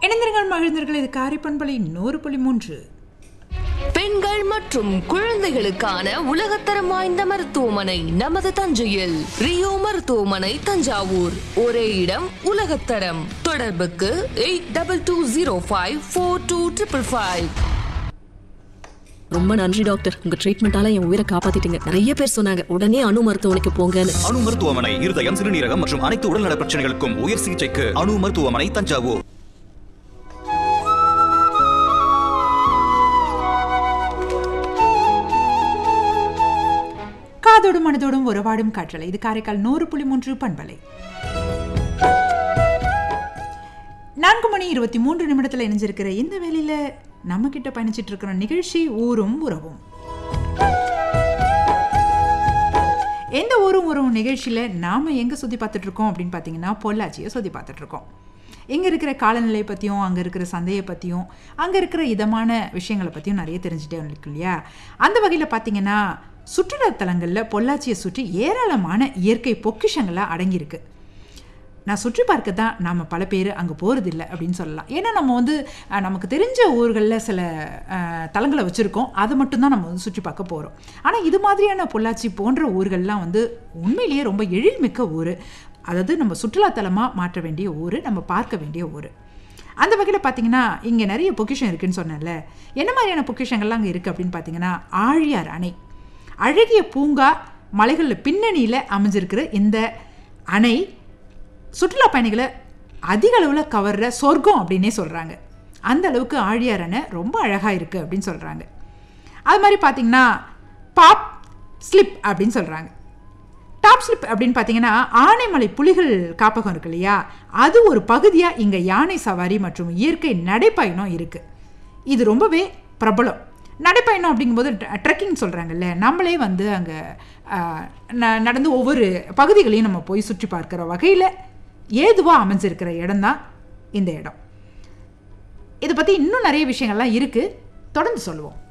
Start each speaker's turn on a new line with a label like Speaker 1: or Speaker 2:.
Speaker 1: இணைந்திருங்கள் மகிழ்ந்தர்கள் இது காரைப்பண்பலை நூறு புள்ளி மூன்று
Speaker 2: பெண்கள் மற்றும் குழந்தைகளுக்கான உலகத்தரம் வாய்ந்த மருத்துவமனை நமது தஞ்சையில் ரியோ மருத்துவமனை தஞ்சாவூர் ஒரே இடம் உலகத்தரம் தொடர்புக்கு eight double two zero five four two triple five
Speaker 3: ரொம்ப நன்றி டாக்டர் உங்க ட்ரீட்மெண்டால என் உயிரை காப்பாத்திட்டீங்க நிறைய பேர் சொன்னாங்க உடனே அணு மருத்துவமனைக்கு போங்கன்னு
Speaker 4: அணு மருத்துவமனை இருதயம் சிறுநீரகம் மற்றும் அனைத்து உடல்நல பிரச்சனைகளுக்கும் உயர் சிகிச்சைக்கு அணு மருத்துவமனை தஞ்சாவூர்
Speaker 1: காதோடும் மனதோடும் உறவாடும் காற்றலை இது காரைக்கால் நூறு புள்ளி மூன்று பண்பலை நான்கு மணி இருபத்தி மூன்று நிமிடத்தில் இணைஞ்சிருக்கிற இந்த வேலையில நம்ம கிட்ட பயணிச்சிட்டு இருக்கிற நிகழ்ச்சி ஊரும் உறவும் எந்த ஊரும் உறவும் நிகழ்ச்சியில் நாம் எங்கே சுற்றி பார்த்துட்டு இருக்கோம் அப்படின்னு பார்த்தீங்கன்னா பொள்ளாச்சியை சுற்றி பார்த்துட்டு இருக்கோம் இங்கே இருக்கிற காலநிலை பற்றியும் அங்கே இருக்கிற சந்தையை பற்றியும் அங்கே இருக்கிற இதமான விஷயங்களை பற்றியும் நிறைய தெரிஞ்சுட்டே இருக்கு இல்லையா அந்த வகையில் பார்த்தீங்கன்னா சுற்றுலாத்தலங்களில் பொள்ளாச்சியை சுற்றி ஏராளமான இயற்கை பொக்கிஷங்களாக அடங்கியிருக்கு நான் சுற்றி பார்க்க தான் நாம் பல பேர் அங்கே போகிறதில்ல அப்படின்னு சொல்லலாம் ஏன்னா நம்ம வந்து அஹ், நமக்கு தெரிஞ்ச ஊர்களில் சில அஹ், தலங்களை வச்சுருக்கோம் அதை மட்டும்தான் நம்ம வந்து சுற்றி பார்க்க போகிறோம் ஆனால் இது மாதிரியான பொள்ளாச்சி போன்ற ஊர்கள்லாம் வந்து உண்மையிலேயே ரொம்ப எழில்மிக்க ஊர் அதாவது நம்ம சுற்றுலாத்தலமாக மாற்ற வேண்டிய ஊர் நம்ம பார்க்க வேண்டிய ஊர் அந்த வகையில் பார்த்தீங்கன்னா இங்கே நிறைய பொக்கிஷம் இருக்குன்னு சொன்னேன்ல என்ன மாதிரியான பொக்கிஷங்கள்லாம் அங்கே இருக்குது அப்படின்னு பார்த்தீங்கன்னா ஆழியார் அணை அழகிய பூங்கா மலைகளில் பின்னணியில் அமைஞ்சிருக்கிற இந்த அணை சுற்றுலா பயணிகளை அதிக அளவில் கவர்ற சொர்க்கம் அப்படின்னே சொல்கிறாங்க அந்த அளவுக்கு ஆழியார் அணை ரொம்ப அழகாக இருக்குது அப்படின்னு சொல்கிறாங்க அது மாதிரி பார்த்தீங்கன்னா பாப் ஸ்லிப் அப்படின்னு சொல்கிறாங்க டாப் ஸ்லிப் அப்படின்னு பார்த்தீங்கன்னா ஆனைமலை புலிகள் காப்பகம் இருக்கு இல்லையா அது ஒரு பகுதியாக இங்கே யானை சவாரி மற்றும் இயற்கை நடைப்பயணம் இருக்குது இது ரொம்பவே பிரபலம் நடைப்பயணம் அப்படிங்கும்போது ட்ரெக்கிங் சொல்கிறாங்கல்ல நம்மளே வந்து அங்கே நடந்து ஒவ்வொரு பகுதிகளையும் நம்ம போய் சுற்றி பார்க்குற வகையில் ஏதுவாக அமைஞ்சிருக்கிற இடம்தான் இந்த இடம் இதை பற்றி இன்னும் நிறைய விஷயங்கள்லாம் இருக்குது தொடர்ந்து சொல்லுவோம்